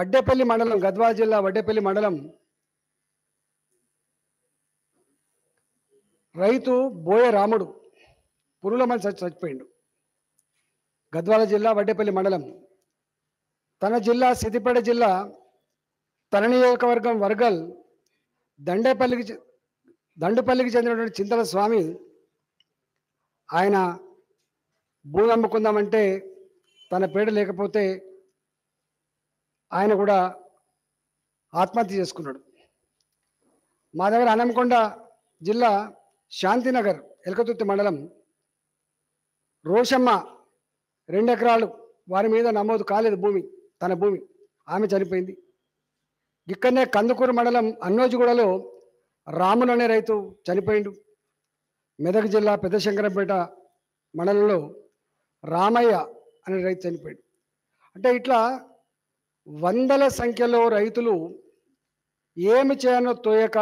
వడ్డేపల్లి మండలం గద్వాల జిల్లా వడ్డేపల్లి మండలం రైతు బోయ రాముడు పురుల మంచి చచ్చి చచ్చిపోయిండు గద్వాల జిల్లా వడ్డేపల్లి మండలం తన జిల్లా సిద్దిపేట జిల్లా తన నియోజకవర్గం వర్గల్ దండేపల్లికి చె- దండుపల్లికి చెందినటువంటి చింతల స్వామి ఆయన భూమి అమ్ముకుందామంటే తన పేడ లేకపోతే ఆయన కూడా ఆత్మహత్య చేసుకున్నాడు మా దగ్గర అనంకొండ జిల్లా శాంతినగర్ ఎలకతుర్తి మండలం రోషమ్మ రెండు ఎకరాలు వారి మీద నమోదు కాలేదు భూమి తన భూమి ఆమె చనిపోయింది ఇక్కడనే కందుకూరు మండలం అన్నోజిగూడలో రాములు అనే రైతు చనిపోయిండు మెదక్ జిల్లా పెద్దశంకరంపేట మండలంలో రామయ్య అనే రైతు చనిపోయాడు అంటే ఇట్లా వందల సంఖ్యలో రైతులు ఏమి చేయాలో తోయక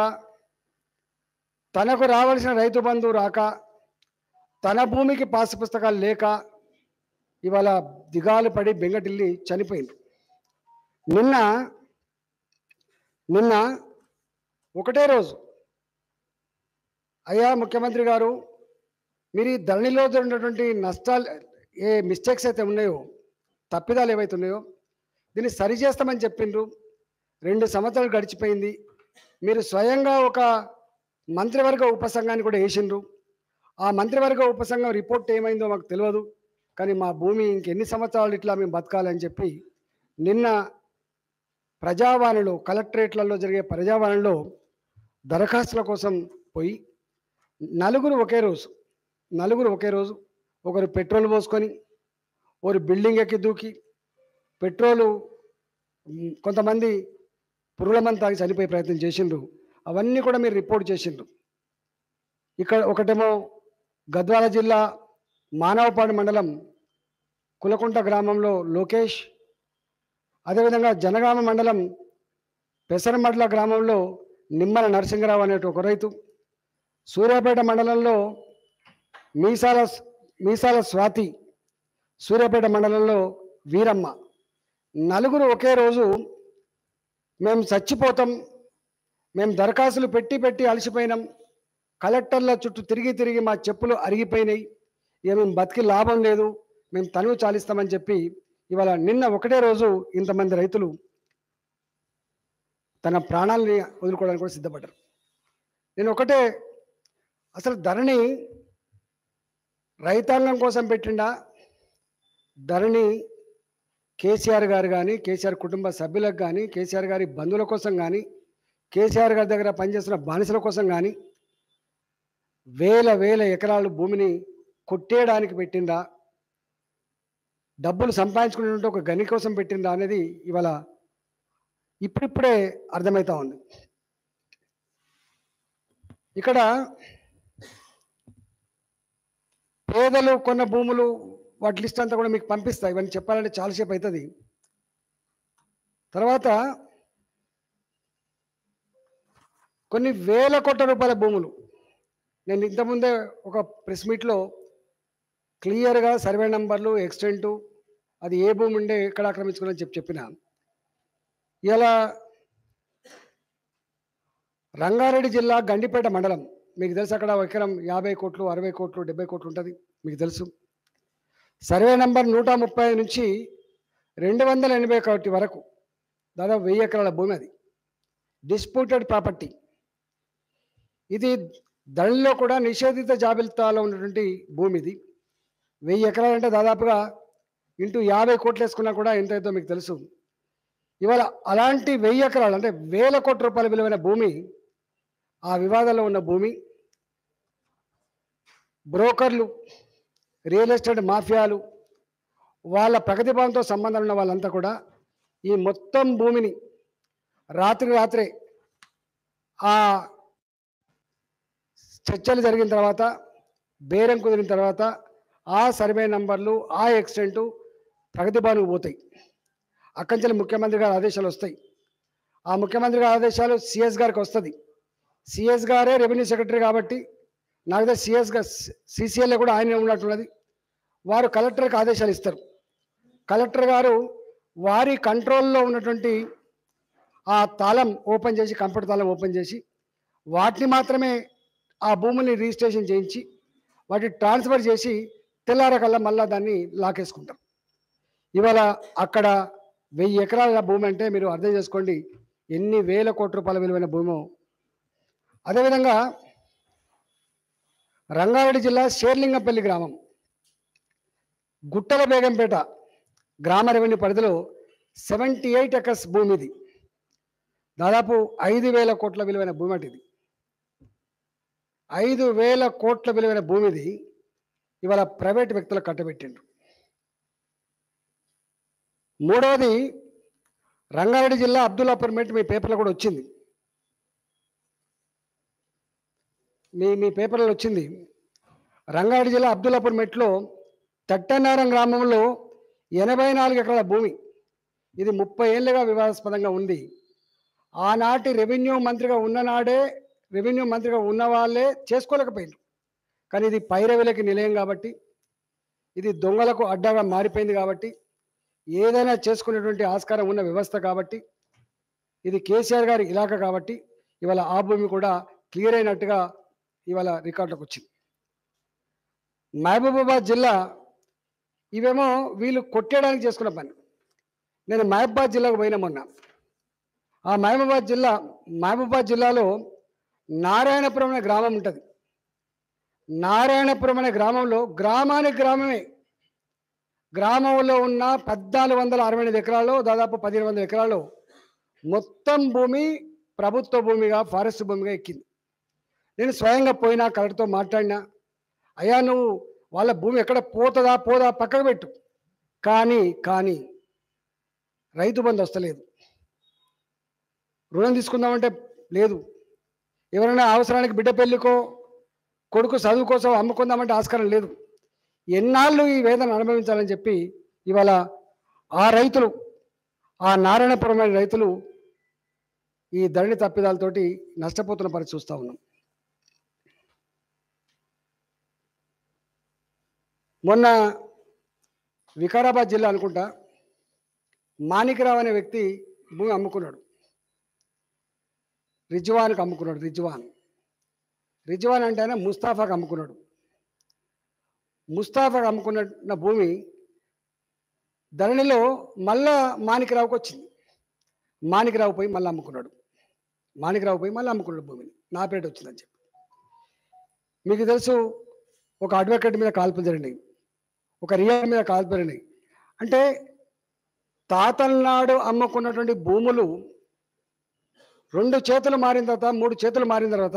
తనకు రావాల్సిన రైతు బంధు రాక తన భూమికి పాసు పుస్తకాలు లేక ఇవాళ దిగాలు పడి బెంగటిల్లి చనిపోయింది నిన్న నిన్న ఒకటే రోజు అయ్యా ముఖ్యమంత్రి గారు మీరు ఈ ధరణిలో ఉన్నటువంటి నష్టాలు ఏ మిస్టేక్స్ అయితే ఉన్నాయో తప్పిదాలు ఏవైతే ఉన్నాయో దీన్ని సరి చేస్తామని చెప్పిండ్రు రెండు సంవత్సరాలు గడిచిపోయింది మీరు స్వయంగా ఒక మంత్రివర్గ ఉపసంఘాన్ని కూడా వేసిండ్రు ఆ మంత్రివర్గ ఉపసంఘం రిపోర్ట్ ఏమైందో మాకు తెలియదు కానీ మా భూమి ఇంకెన్ని సంవత్సరాలు ఇట్లా మేము బతకాలని చెప్పి నిన్న ప్రజావాణిలో కలెక్టరేట్లలో జరిగే ప్రజావాణిలో దరఖాస్తుల కోసం పోయి నలుగురు ఒకే రోజు నలుగురు ఒకే రోజు ఒకరు పెట్రోల్ పోసుకొని ఒకరు బిల్డింగ్ ఎక్కి దూకి పెట్రోలు మ్, కొంతమంది పురుగుల మంది తాగి చనిపోయే ప్రయత్నం చేసిండ్రు అవన్నీ కూడా మీరు రిపోర్ట్ చేసిండ్రు ఇక్కడ ఒకటేమో గద్వాల జిల్లా మానవపాడు మండలం కులకుంట గ్రామంలో లోకేష్ అదేవిధంగా జనగామ మండలం పెసరమడ్ల గ్రామంలో నిమ్మల నరసింహరావు అనేటి ఒక రైతు సూర్యాపేట మండలంలో మీసాల మీసాల స్వాతి సూర్యాపేట మండలంలో వీరమ్మ నలుగురు ఒకే రోజు మేము చచ్చిపోతాం మేము దరఖాస్తులు పెట్టి పెట్టి అలసిపోయినాం కలెక్టర్ల చుట్టూ తిరిగి తిరిగి మా చెప్పులు అరిగిపోయినాయి ఇక మేము బతికి లాభం లేదు మేము తనువు చాలిస్తామని చెప్పి ఇవాళ నిన్న ఒకటే రోజు ఇంతమంది రైతులు తన ప్రాణాలని వదులుకోవడానికి కూడా సిద్ధపడ్డారు నేను ఒకటే అసలు ధరణి రైతాంగం కోసం పెట్టిండా ధరణి కేసీఆర్ గారు కానీ కేసీఆర్ కుటుంబ సభ్యులకు కానీ కేసీఆర్ గారి బంధువుల కోసం కానీ కేసీఆర్ గారి దగ్గర పనిచేస్తున్న బానిసల కోసం కానీ వేల వేల ఎకరాలు భూమిని కొట్టేయడానికి పెట్టిందా డబ్బులు సంపాదించుకునేటువంటి ఒక గని కోసం పెట్టిందా అనేది ఇవాళ ఇప్పుడిప్పుడే అర్థమవుతా ఉంది ఇక్కడ పేదలు కొన్న భూములు వాటి లిస్ట్ అంతా కూడా మీకు పంపిస్తా ఇవన్నీ చెప్పాలంటే చాలాసేపు అవుతుంది తర్వాత కొన్ని వేల కోట్ల రూపాయల భూములు నేను ఇంతకుముందే ఒక ప్రెస్ మీట్లో క్లియర్గా సర్వే నంబర్లు ఎక్స్టెంటు అది ఏ భూమి ఉండే ఎక్కడ ఆక్రమించుకుని చెప్పి చెప్పిన ఇలా రంగారెడ్డి జిల్లా గండిపేట మండలం మీకు తెలుసు అక్కడ ఒక ఎకరం యాభై కోట్లు అరవై కోట్లు డెబ్బై కోట్లు ఉంటుంది మీకు తెలుసు సర్వే నంబర్ నూట ముప్పై నుంచి రెండు వందల ఎనభై ఒకటి వరకు దాదాపు వెయ్యి ఎకరాల భూమి అది డిస్ప్యూటెడ్ ప్రాపర్టీ ఇది ధరలో కూడా నిషేధిత జాబితాలో ఉన్నటువంటి భూమి ఇది వెయ్యి ఎకరాలు అంటే దాదాపుగా ఇంటూ యాభై కోట్లు వేసుకున్నా కూడా ఎంత అవుతుందో మీకు తెలుసు ఇవాళ అలాంటి వెయ్యి ఎకరాలు అంటే వేల కోట్ల రూపాయల విలువైన భూమి ఆ వివాదంలో ఉన్న భూమి బ్రోకర్లు రియల్ ఎస్టేట్ మాఫియాలు వాళ్ళ ప్రగతి భవన్తో సంబంధం ఉన్న వాళ్ళంతా కూడా ఈ మొత్తం భూమిని రాత్రి రాత్రే ఆ చర్చలు జరిగిన తర్వాత బేరం కుదిరిన తర్వాత ఆ సర్వే నంబర్లు ఆ ఎక్స్టెంటు ప్రగతి భవన్కు పోతాయి అక్కడి నుంచి ముఖ్యమంత్రి గారి ఆదేశాలు వస్తాయి ఆ ముఖ్యమంత్రి గారి ఆదేశాలు సిఎస్ గారికి వస్తుంది సిఎస్ గారే రెవెన్యూ సెక్రటరీ కాబట్టి నాకు తెలిసి సిఎస్ గా సిసిఎల్లో కూడా ఆయనే ఉన్నట్టున్నది వారు కలెక్టర్కి ఆదేశాలు ఇస్తారు కలెక్టర్ గారు వారి కంట్రోల్లో ఉన్నటువంటి ఆ తాళం ఓపెన్ చేసి కంప్యూటర్ తాళం ఓపెన్ చేసి వాటిని మాత్రమే ఆ భూముల్ని రిజిస్ట్రేషన్ చేయించి వాటి ట్రాన్స్ఫర్ చేసి తెల్లారకల్లా మళ్ళా దాన్ని లాకేసుకుంటారు ఇవాళ అక్కడ వెయ్యి ఎకరాల భూమి అంటే మీరు అర్థం చేసుకోండి ఎన్ని వేల కోట్ల రూపాయల విలువైన భూమో అదేవిధంగా రంగారెడ్డి జిల్లా షేర్లింగంపల్లి గ్రామం గుట్టల బేగంపేట గ్రామ రెవెన్యూ పరిధిలో సెవెంటీ ఎయిట్ ఎకర్స్ భూమి ఇది దాదాపు ఐదు వేల కోట్ల విలువైన భూమి అంటే ఇది ఐదు వేల కోట్ల విలువైన భూమి ఇది ఇవాళ ప్రైవేట్ వ్యక్తులకు కట్టబెట్టిండ్రు మూడవది రంగారెడ్డి జిల్లా అబ్దుల్లాపూర్ మెట్ మీ పేపర్లో కూడా వచ్చింది మీ మీ పేపర్లో వచ్చింది రంగారెడ్డి జిల్లా అబ్దుల్లాపూర్ మెట్లో తట్టనారం గ్రామంలో ఎనభై నాలుగు ఎకరాల భూమి ఇది ముప్పై ఏళ్ళుగా వివాదాస్పదంగా ఉంది ఆనాటి రెవెన్యూ మంత్రిగా ఉన్ననాడే రెవెన్యూ మంత్రిగా ఉన్న వాళ్ళే చేసుకోలేకపోయింది కానీ ఇది పైరవిలకి నిలయం కాబట్టి ఇది దొంగలకు అడ్డాగా మారిపోయింది కాబట్టి ఏదైనా చేసుకునేటువంటి ఆస్కారం ఉన్న వ్యవస్థ కాబట్టి ఇది కేసీఆర్ గారి ఇలాక కాబట్టి ఇవాళ ఆ భూమి కూడా క్లియర్ అయినట్టుగా ఇవాళ రికార్డులకు వచ్చింది మహబూబాబాద్ జిల్లా ఇవేమో వీళ్ళు కొట్టేయడానికి చేసుకున్న పని నేను మహబూబాద్ జిల్లాకు పోయినా మొన్న ఆ మహబూబాద్ జిల్లా మహబూబాద్ జిల్లాలో నారాయణపురం అనే గ్రామం ఉంటుంది నారాయణపురం అనే గ్రామంలో గ్రామానికి గ్రామమే గ్రామంలో ఉన్న పద్నాలుగు వందల అరవై ఎనిమిది ఎకరాలు దాదాపు పదిహేను వందల ఎకరాలు మొత్తం భూమి ప్రభుత్వ భూమిగా ఫారెస్ట్ భూమిగా ఎక్కింది నేను స్వయంగా పోయినా కలెక్టర్తో మాట్లాడినా అయ్యా నువ్వు వాళ్ళ భూమి ఎక్కడ పోతుందా పోదా పక్కకు పెట్టు కానీ కానీ రైతు బంధు వస్తలేదు రుణం తీసుకుందామంటే లేదు ఎవరైనా అవసరానికి బిడ్డ పెళ్ళికో కొడుకు చదువు కోసం అమ్ముకుందామంటే ఆస్కారం లేదు ఎన్నాళ్ళు ఈ వేదన అనుభవించాలని చెప్పి ఇవాళ ఆ రైతులు ఆ నారాయణపురమైన రైతులు ఈ ధరణి తప్పిదాలతోటి నష్టపోతున్న పరిస్థితి చూస్తూ ఉన్నాం మొన్న వికారాబాద్ జిల్లా అనుకుంటా మాణికరావు అనే వ్యక్తి భూమి అమ్ముకున్నాడు రిజ్వాన్కి అమ్ముకున్నాడు రిజ్వాన్ రిజ్వాన్ అంటే ఆయన ముస్తాఫాకి అమ్ముకున్నాడు ముస్తాఫాకి అమ్ముకున్న భూమి ధరణిలో మళ్ళా మాణికరావుకి వచ్చింది మాణికరావు పోయి మళ్ళీ అమ్ముకున్నాడు మాణికరావు పోయి మళ్ళీ అమ్ముకున్నాడు భూమిని నా పేరు వచ్చిందని చెప్పి మీకు తెలుసు ఒక అడ్వకేట్ మీద కాల్పులు జరిగినాయి ఒక రియల్ మీద కాల్పులు జరిగినాయి అంటే తాతలనాడు అమ్ముకున్నటువంటి భూములు రెండు చేతులు మారిన తర్వాత మూడు చేతులు మారిన తర్వాత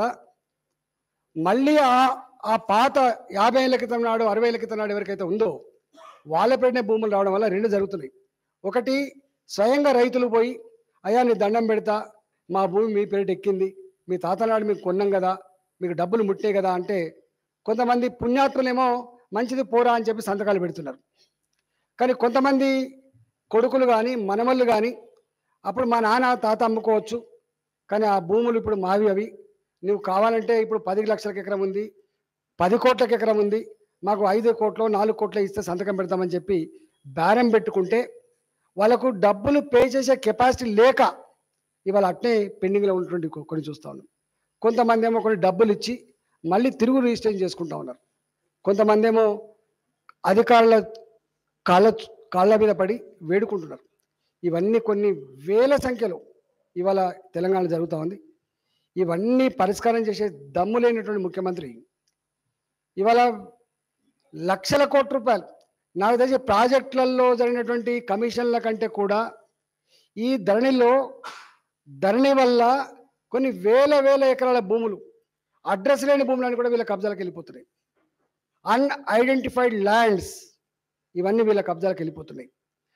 మళ్ళీ ఆ ఆ పాత యాభై ఏళ్ళ క్రితం నాడు అరవై ఏళ్ళ క్రితం నాడు ఎవరికైతే ఉందో వాళ్ళ పెట్టిన భూములు రావడం వల్ల రెండు జరుగుతున్నాయి ఒకటి స్వయంగా రైతులు పోయి అయ్యా నీ దండం పెడతా మా భూమి మీ పేరిట ఎక్కింది మీ తాతనాడు మీకు కొన్నాం కదా మీకు డబ్బులు ముట్టే కదా అంటే కొంతమంది పుణ్యాత్ములేమో మంచిది పోరా అని చెప్పి సంతకాలు పెడుతున్నారు కానీ కొంతమంది కొడుకులు కానీ మనమళ్ళు కానీ అప్పుడు మా నాన్న తాత అమ్ముకోవచ్చు కానీ ఆ భూములు ఇప్పుడు మావి అవి నువ్వు కావాలంటే ఇప్పుడు పది లక్షలకు ఎకరం ఉంది పది కోట్లకు ఎకరం ఉంది మాకు ఐదు కోట్లు నాలుగు కోట్లు ఇస్తే సంతకం పెడతామని చెప్పి బేరం పెట్టుకుంటే వాళ్ళకు డబ్బులు పే చేసే కెపాసిటీ లేక ఇవాళ అట్నే పెండింగ్లో ఉన్నటువంటి కొ- కొన్ని చూస్తా ఉన్నాం కొంతమంది ఏమో కొన్ని డబ్బులు ఇచ్చి మళ్ళీ తిరుగు రిజిస్ట్రేషన్ చేసుకుంటా ఉన్నారు కొంతమంది ఏమో అధికారుల కాళ్ళ కాళ్ళ మీద పడి వేడుకుంటున్నారు ఇవన్నీ కొన్ని వేల సంఖ్యలో ఇవాళ తెలంగాణ జరుగుతూ ఉంది ఇవన్నీ పరిష్కారం చేసే దమ్ము లేనటువంటి ముఖ్యమంత్రి ఇవాళ లక్షల కోట్ల రూపాయలు నాకు తెలిసి ప్రాజెక్టులలో జరిగినటువంటి కమిషన్ల కంటే కూడా ఈ ధరణిలో ధరణి వల్ల కొన్ని వేల వేల ఎకరాల భూములు అడ్రస్ లేని భూములని కూడా వీళ్ళ కబ్జాలకు వెళ్ళిపోతున్నాయి అన్ఐడెంటిఫైడ్ ల్యాండ్స్ ఇవన్నీ వీళ్ళ కబ్జాలకు వెళ్ళిపోతున్నాయి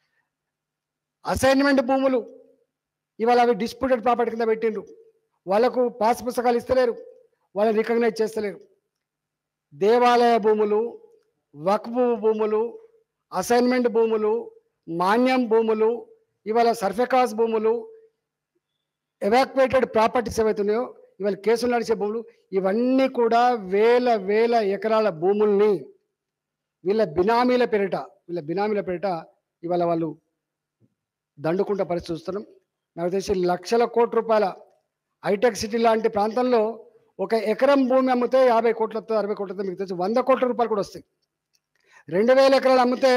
అసైన్మెంట్ భూములు ఇవాళ అవి డిస్ప్యూటెడ్ ప్రాపర్టీ కింద పెట్టిండ్రు వాళ్ళకు పాస్ పుస్తకాలు ఇస్తలేరు వాళ్ళని రికగ్నైజ్ చేస్తలేరు దేవాలయ భూములు వక్ఫ్ భూములు అసైన్మెంట్ భూములు మాన్యం భూములు ఇవాళ సర్ఫెకాస్ భూములు ఎవాక్యుయేటెడ్ ప్రాపర్టీస్ ఏవైతున్నాయో ఇవాళ కేసులు నడిచే భూములు ఇవన్నీ కూడా వేల వేల ఎకరాల భూముల్ని వీళ్ళ బినామీల పేరిట వీళ్ళ బినామీల పేరిట ఇవాళ వాళ్ళు దండుకుంట పరిస్థితి చూస్తున్నాం నాకు తెలిసి లక్షల కోట్ల రూపాయల హైటెక్ సిటీ లాంటి ప్రాంతంలో ఒక ఎకరం భూమి అమ్మితే యాభై కోట్లతో అరవై కోట్లతో మీకు తెలిసి వంద కోట్ల రూపాయలు కూడా వస్తాయి రెండు వేల ఎకరాలు అమ్మితే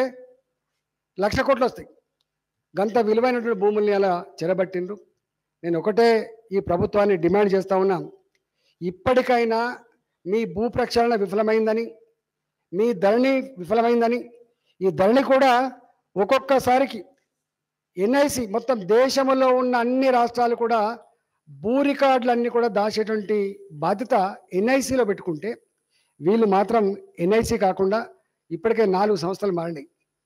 లక్ష కోట్లు వస్తాయి గంత విలువైనటువంటి భూముల్ని అలా చెరబట్టిండ్రు నేను ఒకటే ఈ ప్రభుత్వాన్ని డిమాండ్ చేస్తా ఉన్నా ఇప్పటికైనా మీ భూ ప్రక్షాళన విఫలమైందని మీ ధరణి విఫలమైందని ఈ ధరణి కూడా ఒక్కొక్కసారికి ఎన్ఐసి మొత్తం దేశంలో ఉన్న అన్ని రాష్ట్రాలు కూడా భూ రికార్డులన్నీ కూడా దాచేటువంటి బాధ్యత ఎన్ఐసిలో పెట్టుకుంటే వీళ్ళు మాత్రం ఎన్ఐసి కాకుండా ఇప్పటికే నాలుగు సంస్థలు మారినాయి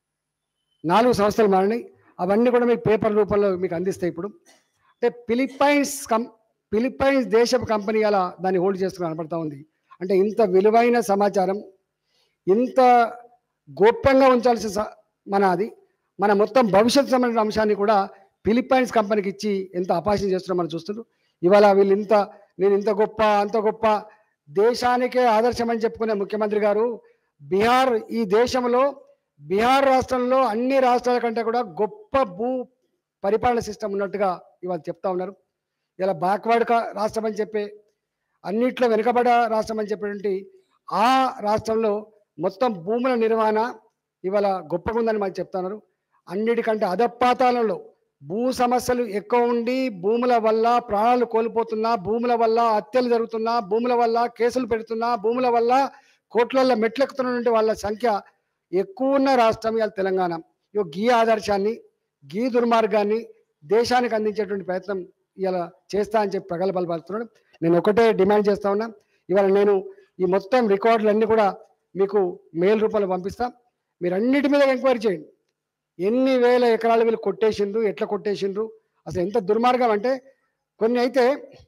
నాలుగు సంస్థలు మారినాయి అవన్నీ కూడా మీకు పేపర్ రూపంలో మీకు అందిస్తాయి ఇప్పుడు అంటే ఫిలిప్పైన్స్ కం ఫిలిప్పైన్స్ దేశపు కంపెనీ అలా దాన్ని హోల్డ్ చేస్తూ కనపడతా ఉంది అంటే ఇంత విలువైన సమాచారం ఇంత గోప్యంగా ఉంచాల్సిన స- మన అది మన మొత్తం భవిష్యత్తు సంబంధించిన అంశాన్ని కూడా ఫిలిప్పైన్స్ కంపెనీకి ఇచ్చి ఎంత అపాసం చేస్తున్నాం మనం చూస్తున్నాం ఇవాళ వీళ్ళు ఇంత నేను ఇంత గొప్ప అంత గొప్ప దేశానికే ఆదర్శం అని చెప్పుకునే ముఖ్యమంత్రి గారు బీహార్ ఈ దేశంలో బీహార్ రాష్ట్రంలో అన్ని రాష్ట్రాల కంటే కూడా గొప్ప భూ పరిపాలన సిస్టమ్ ఉన్నట్టుగా ఇవాళ చెప్తా ఉన్నారు ఇలా బ్యాక్వర్డ్ రాష్ట్రం అని చెప్పి అన్నిట్లో వెనుకబడ రాష్ట్రం అని చెప్పేటువంటి ఆ రాష్ట్రంలో మొత్తం భూముల నిర్వహణ ఇవాళ గొప్పగా ఉందని మాకు చెప్తున్నారు అన్నిటికంటే అధపాతాలలో భూ సమస్యలు ఎక్కువ ఉండి భూముల వల్ల ప్రాణాలు కోల్పోతున్నా భూముల వల్ల హత్యలు జరుగుతున్నా భూముల వల్ల కేసులు పెడుతున్నా భూముల వల్ల కోట్లల్లో మెట్లెక్కుతున్నటువంటి వాళ్ళ సంఖ్య ఎక్కువ ఉన్న రాష్ట్రం ఇవాళ తెలంగాణ ఇగో గీ ఆదర్శాన్ని గీ దుర్మార్గాన్ని దేశానికి అందించేటువంటి ప్రయత్నం ఇవాళ చేస్తా అని చెప్పి ప్రగల్భాలు పలుకుతున్నాడు నేను ఒకటే డిమాండ్ చేస్తా ఉన్నా ఇవాళ నేను ఈ మొత్తం రికార్డులన్నీ కూడా మీకు మెయిల్ రూపంలో పంపిస్తా మీరు అన్నిటి మీద ఎంక్వైరీ చేయండి ఎన్ని వేల ఎకరాలు వీళ్ళు కొట్టేసిండ్రు ఎట్లా కొట్టేసిండ్రు అసలు ఎంత దుర్మార్గం అంటే కొన్ని అయితే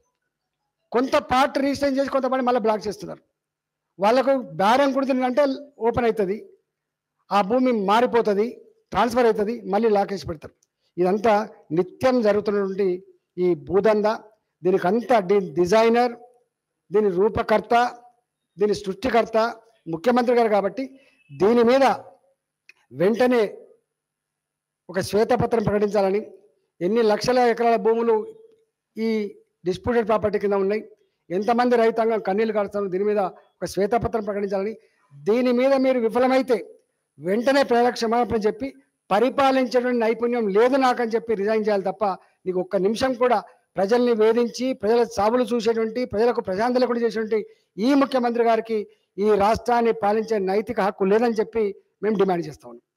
కొంత పార్ట్ రిజిస్టర్ చేసి కొంతమంది మళ్ళీ బ్లాక్ చేస్తున్నారు వాళ్ళకు బేరం కుడుతుందంటే ఓపెన్ అవుతుంది ఆ భూమి మారిపోతుంది ట్రాన్స్ఫర్ అవుతుంది మళ్ళీ లాకేసి పెడతారు ఇదంతా నిత్యం జరుగుతున్నటువంటి ఈ భూదంద దీనికి అంతా దీని డిజైనర్ దీని రూపకర్త దీని సృష్టికర్త ముఖ్యమంత్రి గారు కాబట్టి దీని మీద వెంటనే ఒక శ్వేతపత్రం ప్రకటించాలని ఎన్ని లక్షల ఎకరాల భూములు ఈ డిస్ప్యూటెడ్ ప్రాపర్టీ కింద ఉన్నాయి ఎంతమంది రైతాంగం కన్నీళ్లు కాడుతున్నారు దీని మీద ఒక శ్వేతపత్రం ప్రకటించాలని దీని మీద మీరు విఫలమైతే వెంటనే ప్రజలకు క్షమాపణ చెప్పి పరిపాలించేటువంటి నైపుణ్యం లేదు నాకని చెప్పి రిజైన్ చేయాలి తప్ప నీకు ఒక్క నిమిషం కూడా ప్రజల్ని వేధించి ప్రజల సాగులు చూసేటువంటి ప్రజలకు ప్రశాంతి లేకుండా చేసేటువంటి ఈ ముఖ్యమంత్రి గారికి ఈ రాష్ట్రాన్ని పాలించే నైతిక హక్కు లేదని చెప్పి మేము డిమాండ్ చేస్తా ఉన్నాం